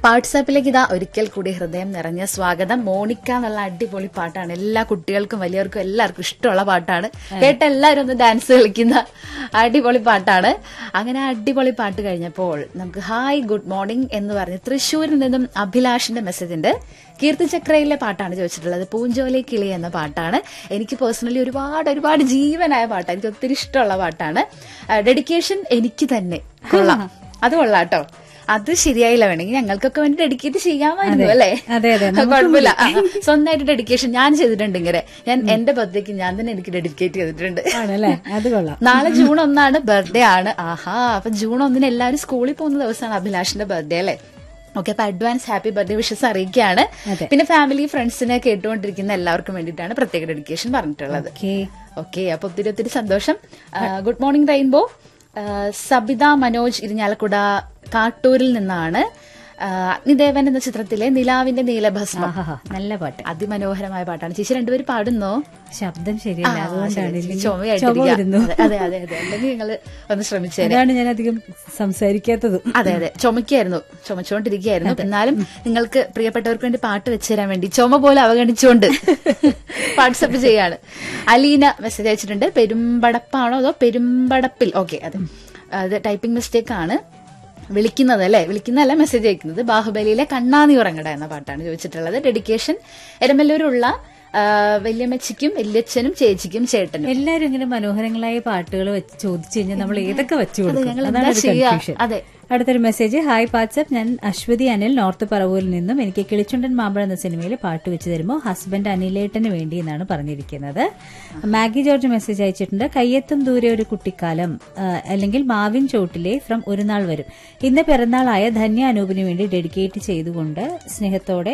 വാട്സാപ്പിലേക്ക് ഇതാ ഒരിക്കൽ കൂടി ഹൃദയം നിറഞ്ഞ സ്വാഗതം മോണിക്ക എന്നുള്ള അടിപൊളി പാട്ടാണ് എല്ലാ കുട്ടികൾക്കും വലിയവർക്കും എല്ലാവർക്കും ഇഷ്ടമുള്ള പാട്ടാണ് കേട്ട എല്ലാവരും ഒന്ന് ഡാൻസ് കളിക്കുന്ന അടിപൊളി പാട്ടാണ് അങ്ങനെ ആ അടിപൊളി പാട്ട് കഴിഞ്ഞപ്പോൾ നമുക്ക് ഹായ് ഗുഡ് മോർണിംഗ് എന്ന് പറഞ്ഞ് തൃശ്ശൂരിൽ നിന്നും അഭിലാഷിന്റെ മെസ്സേജ് ഉണ്ട് കീർത്തിചക്രയിലെ പാട്ടാണ് ചോദിച്ചിട്ടുള്ളത് പൂഞ്ചോലി കിളി എന്ന പാട്ടാണ് എനിക്ക് പേഴ്സണലി ഒരുപാട് ഒരുപാട് ജീവനായ പാട്ടാണ് എനിക്ക് ഒത്തിരി ഇഷ്ടമുള്ള പാട്ടാണ് ഡെഡിക്കേഷൻ എനിക്ക് തന്നെ കൊള്ളാം അത് കൊള്ളാം കേട്ടോ അത് ശരിയായില്ല വേണമെങ്കിൽ ഞങ്ങൾക്കൊക്കെ വേണ്ടി ഡെഡിക്കേറ്റ് ചെയ്യാമായിരുന്നു അല്ലേ അതെ, അതെ. കുഴപ്പമില്ല ആ, ആ. സ്വന്തമായിട്ട് ഡെഡിക്കേഷൻ ഞാൻ ചെയ്തിട്ടുണ്ട് ഇങ്ങനെ ഞാൻ എന്റെ ബർത്ത്ഡേക്ക് ഞാൻ തന്നെ എനിക്ക് ഡെഡിക്കേറ്റ് ചെയ്തിട്ടുണ്ട് ആണല്ലേ അത് കൊള്ളാം നാളെ ജൂൺ ഒന്നാണ് ബർത്ത്ഡേ ആണ് ആഹാ അപ്പൊ ജൂൺ ഒന്നിന് എല്ലാവരും സ്കൂളിൽ പോകുന്ന ദിവസമാണ് അഭിലാഷിന്റെ ബർത്ത്ഡേ അല്ലേ ഓക്കെ അപ്പൊ അഡ്വാൻസ് ഹാപ്പി ബർത്ത്ഡേ വിഷസ് അറിയിക്കുകയാണ് അതെ. പിന്നെ ഫാമിലി ഫ്രണ്ട്സിനെ കേട്ടുകൊണ്ടിരിക്കുന്ന എല്ലാവർക്കും വേണ്ടിയിട്ടാണ് പ്രത്യേക ഡെഡിക്കേഷൻ പറഞ്ഞിട്ടുള്ളത് ഓക്കേ ഓക്കെ അപ്പൊ ഒത്തിരി ഒത്തിരി സന്തോഷം ഗുഡ് മോർണിംഗ് റെയിൻബോ ആ, സബിത മനോജ് ഇരിഞ്ഞാലക്കുട കാട്ടൂരിൽ നിന്നാണ് ആ, അഗ്നിദേവൻ എന്ന ചിത്രത്തിലെ നിലാവിന്റെ നീലഭസ്മം ആഹാ നല്ല പാട്ട് അതിമനോഹരമായ പാട്ടാണ് ചേച്ചി രണ്ടുപേരും പാടുന്നോ ശബ്ദം ശരിയല്ല ആ, അതുകൊണ്ടാണ് ശരി, ഇല്ലെങ്കിൽ ചുമയായിട്ടിരിക്കുക. ചുമ വരുന്നു അതെ അതെ അതെ അല്ലെങ്കിൽ നിങ്ങൾ ഒന്ന് ശ്രമിച്ചേനെ അതാണ് ഞാൻ അധികം സംസാരിക്കാത്തതും അതെ അതെ ചുമക്കായിരുന്നു ചുമച്ചുകൊണ്ടിരിക്കുകയായിരുന്നു എന്നാലും നിങ്ങൾക്ക് പ്രിയപ്പെട്ടവർക്ക് വേണ്ടി പാട്ട് വെച്ചു തരാൻ വേണ്ടി ചുമ പോലെ അവഗണിച്ചുകൊണ്ട് വാട്സപ്പ് ചെയ്യാണ് അലീന മെസ്സേജ് അയച്ചിട്ടുണ്ട് പെരുമ്പടപ്പാണോ അതോ പെരുമ്പടപ്പിൽ ഓക്കെ അതെ അത് ടൈപ്പിംഗ് മിസ്റ്റേക്ക് ആണ് വിളിക്കുന്നത് അല്ലേ വിളിക്കുന്നതല്ല മെസ്സേജ് അയക്കുന്നത് ബാഹുബലിയിലെ കണ്ണാനി ഉറങ്ങട എന്ന പാട്ടാണ് ചോദിച്ചിട്ടുള്ളത് ഡെഡിക്കേഷൻ എരമല്ലൂരുള്ള ആ, വല്യമ്മച്ചിക്കും വല്യച്ഛനും ചേച്ചിക്കും ചേട്ടനും എല്ലാരും ഇങ്ങനെ മനോഹരങ്ങളായ പാട്ടുകൾ വെച്ച് ചോദിച്ചു കഴിഞ്ഞാൽ നമ്മൾ ഏതൊക്കെ വെച്ചു കൊടുക്കും ഞങ്ങൾ അതാണ് എന്താ ഒരു ചെയ്യാ? confusion. അതെ. അടുത്തൊരു മെസ്സേജ് ഹായ് വാട്സപ്പ് ഞാൻ അശ്വതി അനിൽ നോർത്ത് പറവൂരിൽ നിന്നും എനിക്ക് കിളിച്ചുണ്ടൻ മാമ്പഴം എന്ന സിനിമയിൽ പാട്ട് വെച്ച് തരുമ്പോൾ ഹസ്ബൻഡ് അനിലേട്ടന് വേണ്ടി എന്നാണ് പറഞ്ഞിരിക്കുന്നത് മാഗി ജോർജ് മെസ്സേജ് അയച്ചിട്ടുണ്ട് കയ്യെത്തും ദൂരെ ഒരു കുട്ടിക്കാലം ആ, അല്ലെങ്കിൽ മാവിൻ ചോട്ടിലെ ഫ്രം ഒരു നാൾ വരും ഇന്ന് പിറന്നാളായ ധന്യ അനൂപിന് വേണ്ടി ഡെഡിക്കേറ്റ് ചെയ്തുകൊണ്ട് സ്നേഹത്തോടെ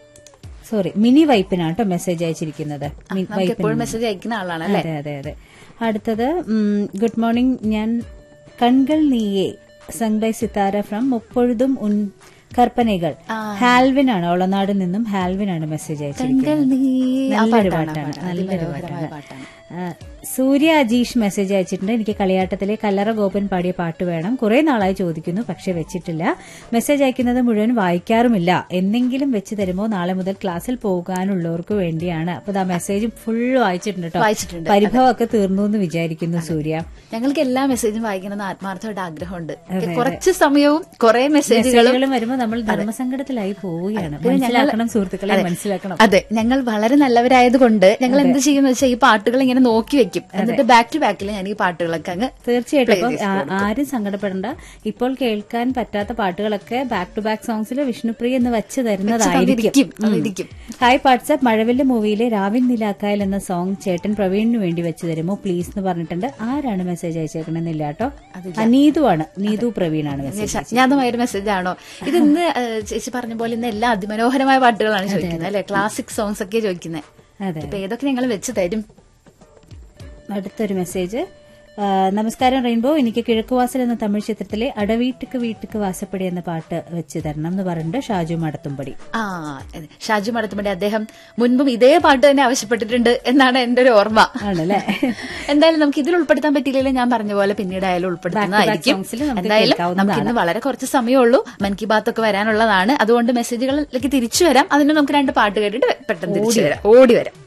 സോറി മിനി വൈപ്പിനാണ് കേട്ടോ മെസ്സേജ് അയച്ചിരിക്കുന്നത് മി- നമുക്ക് എപ്പോഴും വൈപ്പിന് മെസ്സേജ് അയക്കുന്ന ആളാണ് അല്ലേ അതെ അതെ അതെ അടുത്തത് ഉം, ഗുഡ് മോർണിംഗ് ഞാൻ കൺകൾ നീയെ സങ് ബൈ സിത്താര ഫ്രം മുപ്പൊഴുതും ഉൻ കർപ്പനകൾ ഹാൽവിൻ ആണ് ഒളനാട് നിന്നും ഹാൽവിൻ ആണ് മെസ്സേജ് അയച്ചിരിക്കുന്നത് കൺകൾ നീ ആ നല്ലൊരു പാട്ടാണ്, പാട്ടാണ് പാട്ടാണ്. നല്ലൊരു അതിമനോഹരമായ പാട്ടാണ് ആ, സൂര്യ അജീഷ് മെസ്സേജ് അയച്ചിട്ടുണ്ട് എനിക്ക് കളിയാട്ടത്തിലെ കല്ലറ ഗോപൻ പാടിയ പാട്ട് വേണം കുറെ നാളായി ചോദിക്കുന്നു പക്ഷെ വെച്ചിട്ടില്ല മെസ്സേജ് അയക്കുന്നത് മുഴുവൻ വായിക്കാറുമില്ല എന്തെങ്കിലും വെച്ച് തരുമോ നാളെ മുതൽ ക്ലാസ്സിൽ പോകാനുള്ളവർക്ക് വേണ്ടിയാണ് അപ്പൊ ആ മെസ്സേജ് ഫുൾ വായിച്ചിട്ടുണ്ട് കേട്ടോ വായിച്ചിട്ടുണ്ട്. പരിഭവമൊക്കെ തീർന്നു എന്ന് വിചാരിക്കുന്നു സൂര്യ ഞങ്ങൾക്ക് എല്ലാ മെസ്സേജും വായിക്കണമെന്ന് ആത്മാർത്ഥമായിട്ട് ആഗ്രഹമുണ്ട് കുറച്ച് സമയവും കുറെ മെസ്സേജുകളും മെസ്സേജുകളും വരുമ്പോൾ നമ്മൾ ധർമ്മസങ്കടത്തിലായി പോവുകയാണ് മനസ്സിലാക്കണം സുഹൃത്തുക്കളെ മനസ്സിലാക്കണം അതെ ഞങ്ങൾ വളരെ നല്ലവരായതുകൊണ്ട് ഞങ്ങൾ എന്ത് ചെയ്യുന്ന വെച്ചാൽ ഈ പാട്ടുകൾ ഇങ്ങനെ നോക്കി വെക്കും എന്നിട്ട് ബാക്ക് ടു ബാക്കിൽ ഞാൻ ഈ പാട്ടുകളൊക്കെ അങ്ങ് തീർച്ചയായിട്ടും അപ്പൊ ആ- ആരും സങ്കടപ്പെടണ്ട ഇപ്പോൾ കേൾക്കാൻ പറ്റാത്ത പാട്ടുകളൊക്കെ ബാക്ക് ടു ബാക്ക് സോങ്സിൽ വിഷ്ണുപ്രിയ എന്ന് വെച്ച് തരുന്നതായിരിക്കും തന്നിരിക്കും. അതിരിക്കും. ഹായ് വാട്സ്ആപ്പ് മഴവില്ല് മൂവിയിലെ രാവിൻ നിലാക്കായൽ എന്ന സോങ് ചേട്ടൻ പ്രവീണിന് വേണ്ടി വെച്ച് തരുമോ പ്ലീസ് എന്ന് പറഞ്ഞിട്ടുണ്ട് ആരാണ് മെസ്സേജ് അയച്ചേക്കണമെന്നില്ല കേട്ടോ നീതു ആണ് നീതു പ്രവീണാണ് മെസ്സേജ് അജ്ഞാതമായ ഒരു മെസ്സേജ് ആണോ ഇത് ഇന്ന് ഏഹ്, ചേച്ചി പറഞ്ഞ പോലെ ഇന്ന് എല്ലാ അതിമനോഹരമായ പാട്ടുകളാണ് ചോദിക്കുന്നത് അല്ലെ ക്ലാസിക് സോങ്സ് ഒക്കെ ചോദിക്കുന്നത് അതെ ഇപ്പൊ ഏതൊക്കെ ഞങ്ങൾ വെച്ച് തരും അടുത്തൊരു മെസ്സേജ് ആ, നമസ്കാരം റെയിൻബോ എനിക്ക് കിഴക്കുവാസൽ എന്ന തമിഴ് ചിത്രത്തിലെ അടവീട്ടുക്ക് വീട്ടുക്ക് വാസപ്പടി എന്ന പാട്ട് വെച്ച് തരണം എന്ന് പറഞ്ഞിട്ട് ഷാജു മടത്തുംപടി ആ അതെ. ഷാജു മടത്തുമ്പടി അദ്ദേഹം മുൻപും ഇതേ പാട്ട് തന്നെ ആവശ്യപ്പെട്ടിട്ടുണ്ട് എന്നാണ് എന്റെ ഒരു ഓർമ്മ ആണല്ലേ എന്തായാലും നമുക്ക് ഇതിൽ ഉൾപ്പെടുത്താൻ പറ്റിയില്ലെങ്കിൽ ഞാൻ പറഞ്ഞ പോലെ പിന്നീട് ആയാലും ഉൾപ്പെടുത്തുന്നതായിരിക്കും songs ല് നമുക്ക് എന്തായാലും കേൾക്കാവുന്നതാണ്. നമുക്ക് ഇന്ന് വളരെ കുറച്ച് സമയമുള്ളൂ മൻ കി ബാത്ത് ഒക്കെ വരാനുള്ളതാണ് അതുകൊണ്ട് മെസ്സേജുകളിലേക്ക് തിരിച്ചു വരാം അതിന് നമുക്ക് രണ്ട് പാട്ട് കേട്ടിട്ട് പെട്ടെന്ന് തിരിച്ചു വരാം ഓടി വരാം